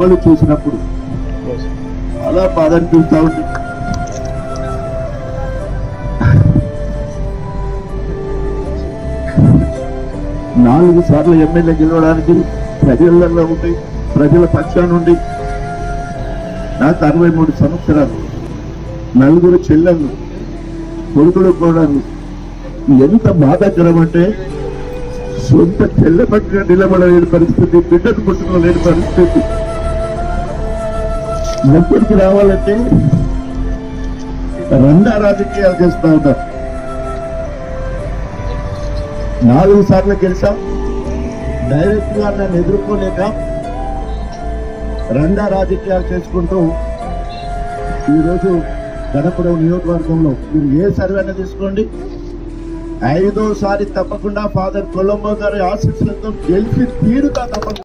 సభలు చూసినప్పుడు చాలా బాధ అనిపిస్తా ఉంది నాలుగు సార్లు ఎమ్మెల్యే గెలవడానికి ప్రజలలో ఉండి ప్రజల పక్షాన నుండి నాకు అరవై మూడు సంవత్సరాలు నలుగురు చెల్లెళ్ళు కొడుకులు కూడా ఎంత బాధాకరం అంటే సొంత చెల్లెపట్టుగా నిలబడలేని పరిస్థితి బిడ్డను పుట్టుకోలేని పరిస్థితి ఎప్పటికి రావాలంటే రండా రాజకీయాలు చేస్తా ఉంటారు నాలుగు సార్లు గెలిచాం డైరెక్ట్ గా నన్ను ఎదుర్కోలేక రండా రాజకీయాలు చేసుకుంటూ ఈరోజు గణపురం నియోజకవర్గంలో మీరు ఏ సర్వే అయినా తీసుకోండి ఐదోసారి తప్పకుండా ఫాదర్ కొలంబో గారి ఆశీస్సులతో గెలిచి తీరుతా తప్పకుండా